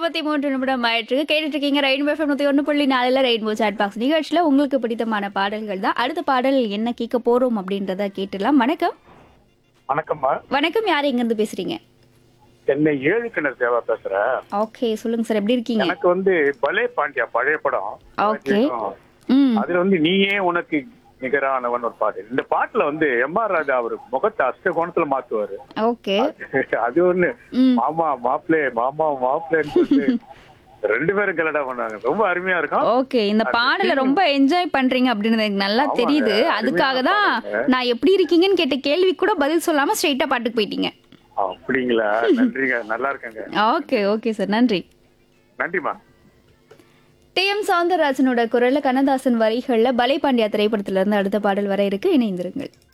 முப்பத்தி மூன்று நிமிடம் ஆயிட்டு கேட்டுட்டு இருக்கீங்க ரெயின்போ எஃப்எம் நூத்தி ஒன்று புள்ளி நாலுல ரெயின்போ சாட் பாக்ஸ் நிகழ்ச்சியில உங்களுக்கு பிடித்தமான பாடல்கள் தான் அடுத்த பாடல் என்ன கேட்க போறோம் அப்படின்றத கேட்டுலாம் வணக்கம் வணக்கம்மா வணக்கம் யார் எங்க இருந்து பேசுறீங்க சென்னை ஏழு கிணறு தேவா பேசுறேன் ஓகே சொல்லுங்க சார் எப்படி இருக்கீங்க எனக்கு வந்து பலே பாண்டியா பழைய படம் ஓகே ம் அதுல வந்து நீயே உனக்கு நிகரானவன் ஒரு பாட்டு இந்த பாட்டுல வந்து எம் ஆர் ராஜா அவர் முகத்தை அஷ்ட கோணத்துல மாத்துவாரு ஓகே அது ஒண்ணு ம் மாமா மாப்பிளே மாமா மாப்பிளேன்னு சொல்லிட்டு ரெண்டு பேரும் கலடா பண்ணாங்க ரொம்ப அருமையா இருக்கும் ஓகே இந்த பாடலை ரொம்ப என்ஜாய் பண்றீங்க அப்படின்னு எனக்கு நல்லா ஆமாங்க, தெரியுது அருமையான அதுக்காக தான் நான் எப்படி இருக்கீங்கன்னு கேட்ட கேள்வி கூட பதில் சொல்லாம ஸ்ட்ரைட்டா பாட்டுக்கு போயிட்டீங்க அப்படிங்களா நன்றிங்க நல்லா இருக்கங்க ஓகே ஓகே சார் நன்றி நன்றிமா டி எம் சவுந்தரராஜனோட குரல்ல கண்ணதாசன் வரிகள்ல பலை பாண்டியா திரைப்படத்துல இருந்து அடுத்த பாடல் வர இருக்கு இணைந்திருங்கள்